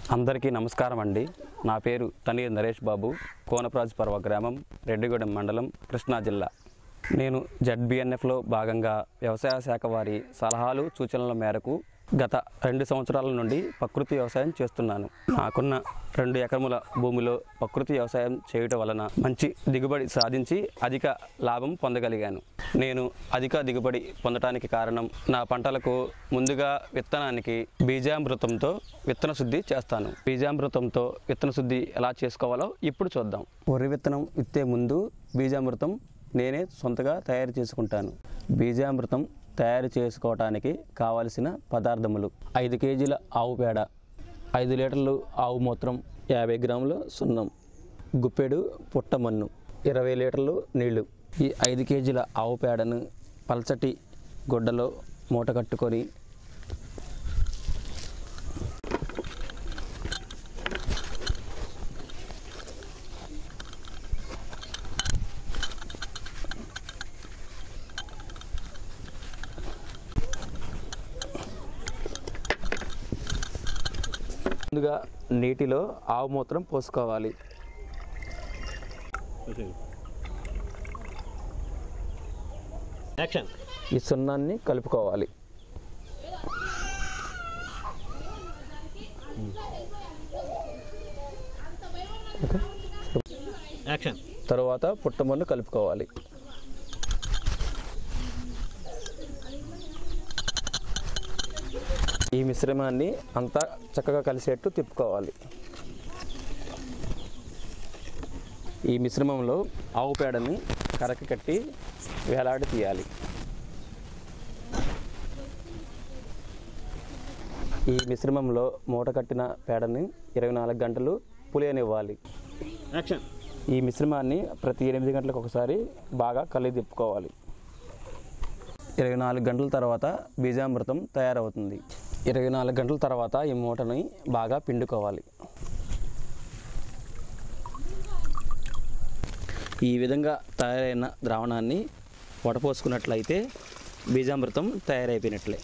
అందరికీ నమస్కారం అండి నా పేరు తనీర్ నరేష్ బాబు కోనప్రాజుపర్వ గ్రామం రెడ్డిగూడెం మండలం కృష్ణా జిల్లా నేను జడ్బిఎన్ఎఫ్లో భాగంగా వ్యవసాయ శాఖ వారి సలహాలు సూచనల మేరకు గత రెండు సంవత్సరాల నుండి ప్రకృతి వ్యవసాయం చేస్తున్నాను నాకున్న రెండు ఎకరముల భూమిలో ప్రకృతి వ్యవసాయం చేయటం వలన మంచి దిగుబడి సాధించి అధిక లాభం పొందగలిగాను నేను అధిక దిగుబడి పొందటానికి కారణం నా పంటలకు ముందుగా విత్తనానికి బీజామృతంతో విత్తన శుద్ధి చేస్తాను బీజామృతంతో విత్తన శుద్ధి ఎలా చేసుకోవాలో ఇప్పుడు చూద్దాం వరి విత్తనం విత్తే ముందు బీజామృతం నేనే సొంతగా తయారు చేసుకుంటాను బీజామృతం తయారు చేసుకోవటానికి కావలసిన పదార్థములు ఐదు కేజీల ఆవు పేడ ఐదు లీటర్లు ఆవు మూత్రం యాభై గ్రాముల సున్నం గుప్పెడు పుట్టమన్ను ఇరవై లీటర్లు నీళ్లు ఈ ఐదు కేజీల ఆవు పేడను పల్చటి గుడ్డలో మూట కట్టుకొని ముందుగా నీటిలో ఆవు మూత్రం పోసుకోవాలి యాక్షన్ ఈ సున్నాన్ని కలుపుకోవాలి ఓకే. యాక్షన్ తరువాత పుట్టమన్ను కలుపుకోవాలి ఈ మిశ్రమాన్ని అంతా చక్కగా కలిసేట్టు తిప్పుకోవాలి ఈ మిశ్రమంలో ఆవు పేడని కరకి కట్టి వేలాడి తీయాలి ఈ మిశ్రమంలో మూట కట్టిన పేడని ఇరవై నాలుగు గంటలు పులియనివ్వాలి యాక్షన్ ఈ మిశ్రమాన్ని ప్రతి ఎనిమిది గంటలకు ఒకసారి బాగా కలిగి తిప్పుకోవాలి ఇరవై నాలుగు గంటల తర్వాత బీజామృతం తయారవుతుంది ఇరవై నాలుగు గంటల తర్వాత ఈ మూటని బాగా పిండుకోవాలి ఈ విధంగా తయారైన ద్రావణాన్ని వడపోసుకున్నట్లయితే బీజామృతం తయారైపోయినట్లే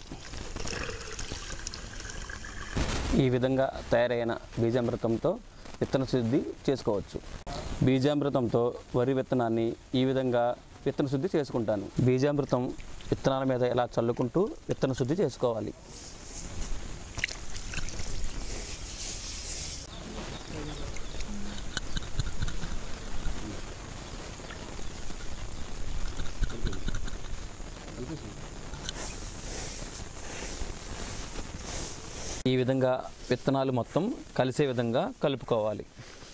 ఈ విధంగా తయారైన బీజామృతంతో విత్తన శుద్ధి చేసుకోవచ్చు బీజామృతంతో వరి విత్తనాన్ని ఈ విధంగా విత్తన శుద్ధి చేసుకుంటాను బీజామృతం విత్తనాల మీద ఇలా చల్లుకుంటూ విత్తన శుద్ధి చేసుకోవాలి ఈ విధంగా విత్తనాలు మొత్తం కలిసే విధంగా కలుపుకోవాలి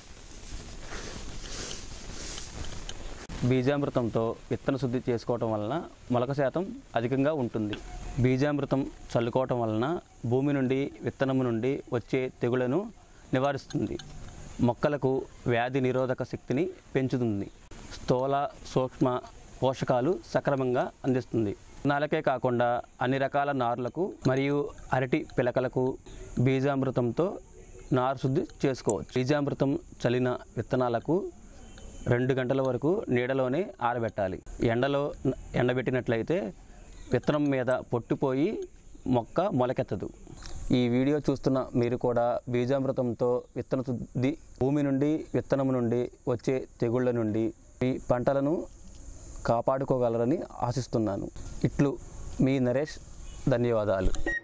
బీజామృతంతో విత్తన శుద్ధి చేసుకోవటం వలన మొలక శాతం అధికంగా ఉంటుంది బీజామృతం చల్లుకోవటం వలన భూమి నుండి విత్తనము నుండి వచ్చే తెగులను నివారిస్తుంది మొక్కలకు వ్యాధి నిరోధక శక్తిని పెంచుతుంది స్థూల సూక్ష్మ పోషకాలు సక్రమంగా అందిస్తుంది నాలకే కాకుండా అన్ని రకాల నారులకు మరియు అరటి పిలకలకు బీజామృతంతో నారు శుద్ధి చేసుకోవచ్చు బీజామృతం చలిన విత్తనాలకు రెండు గంటల వరకు నీడలోనే ఆరబెట్టాలి ఎండలో ఎండబెట్టినట్లయితే విత్తనం మీద పొట్టిపోయి మొక్క మొలకెత్తదు ఈ వీడియో చూస్తున్న మీరు కూడా బీజామృతంతో విత్తన శుద్ధి భూమి నుండి విత్తనం నుండి వచ్చే తెగుళ్ళ నుండి మీ పంటలను కాపాడుకోగలరని ఆశిస్తున్నాను ఇట్లు మీ నరేష్ ధన్యవాదాలు